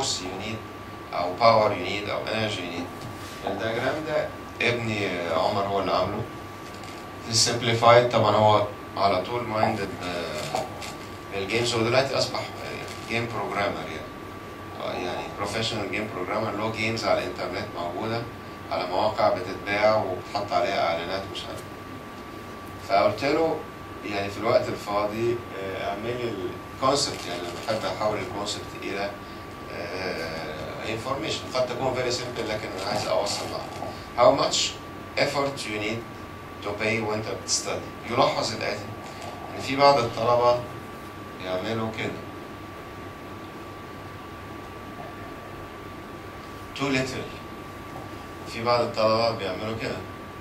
فورس يو نيد او باور يو نيد او انرجي يو نيد الدياجرام ده ابني عمر هو اللي عامله سمبليفايد طبعا هو على طول مايندد بالجيمز هو دلوقتي اصبح جيم بروجرامر يعني آه، يعني بروفيشنال جيم بروجرامر له جيمز على الانترنت موجوده على مواقع بتتباع وبتحط عليها اعلانات ومش عارف فقلت له يعني في الوقت الفاضي آه، اعمل لي الكونسبت يعني انا بحب احول الكونسبت الى انفورميشن قد تكون فيري سيمبل لكن انا عايز اوصل لها how much effort you need to pay وانت بتستدي يلاحظ الاتي ان في بعض الطلبه يعملوا كده too little في بعض الطلبه بيعملوا كده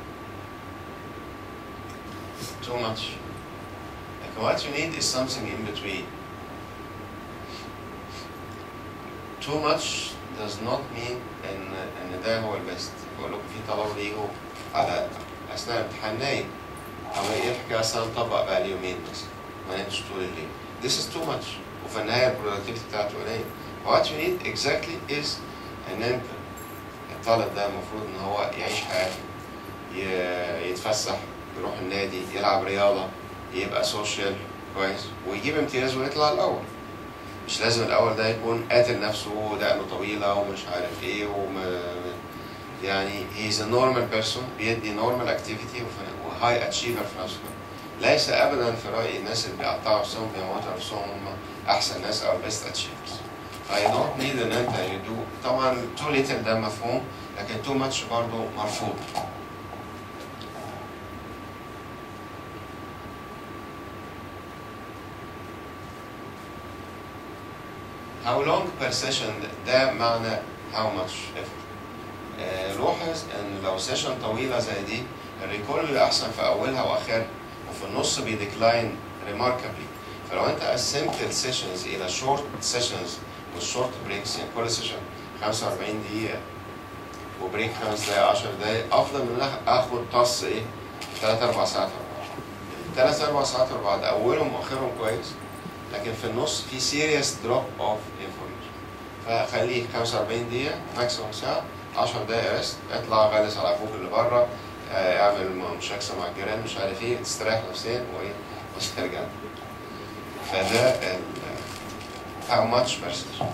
too much like what you need is something in between too much does not mean ان ان ده هو البيست بقول لكم في طلبه بيجوا على اثناء الامتحان نايم او يحكي اصلا طبق بقى لي يومين مثلا ما نمتش طول الليل this is too much وفي النهايه البرودكتيفيتي بتاعته قليل what you need exactly is ان انت الطالب ده المفروض ان هو يعيش حياته ي- يتفسح يروح النادي يلعب رياضه يبقى سوشيال كويس ويجيب امتياز ويطلع الاول مش لازم الاول ده يكون قاتل نفسه ودقنه طويله ومش عارف ايه وم... يعني هيز a normal person بيدي normal activity وهاي اتشيفر في نفس الوقت ليس ابدا في رايي الناس اللي بيقطعوا نفسهم بيموتوا نفسهم هم احسن ناس او البيست اتشيفرز I don't need ان انت يدو طبعا too little ده مفهوم لكن too much برضه مرفوض How long per session ده معنى how much effort آه، لاحظ ان لو سيشن طويله زي دي الريكول بيبقى احسن في اولها واخرها وفي النص بيديكلاين ريماركابلي فلو انت قسمت السيشنز الى شورت سيشنز والشورت بريكس يعني كل سيشن 45 دقيقه وبريك خمس دقايق 10 دقايق افضل من إن اخد طص ايه 3 4 ساعات ورا بعض الثلاث اربع ساعات ورا بعض اولهم واخرهم كويس لكن في النص في سيريس دروب اوف انفورميشن فخليه 45 دقيقه ماكسيموم ساعه 10 دقايق ريست اطلع غلس على اخوك اللي بره آه، اعمل مشاكسه مع الجيران مش عارف ايه تستريح نفسيا وايه وترجع فده ال how much per session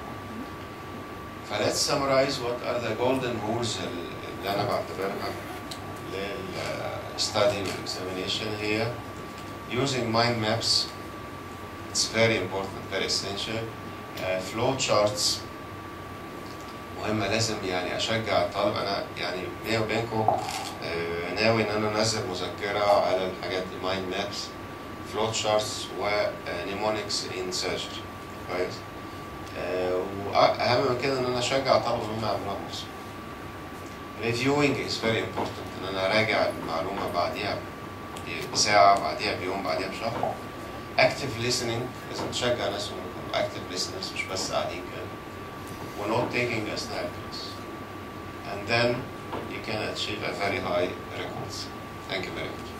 فليتس summarize what are the golden rules اللي انا بعتبرها للستادي والاكزامينيشن هي using mind maps it's very important very essential uh, flow charts مهمة لازم يعني أشجع الطالب أنا يعني بيني وبينكم آه، ناوي إن أنا أنزل مذكرة على الحاجات دي مايند مابس فلوت شارتس ونيمونكس إن سيرجري كويس آه، وأهم من كده إن أنا أشجع الطلبة إن هم يعملوها بنفسهم reviewing is very important إن أنا أراجع المعلومة بعديها بساعة بعديها بيوم بعديها بشهر active listening لازم تشجع ناس إنهم يكونوا active listeners مش بس قاعدين كده و note taking أثناء الكلاس and then you can achieve a very high records. Thank you very much.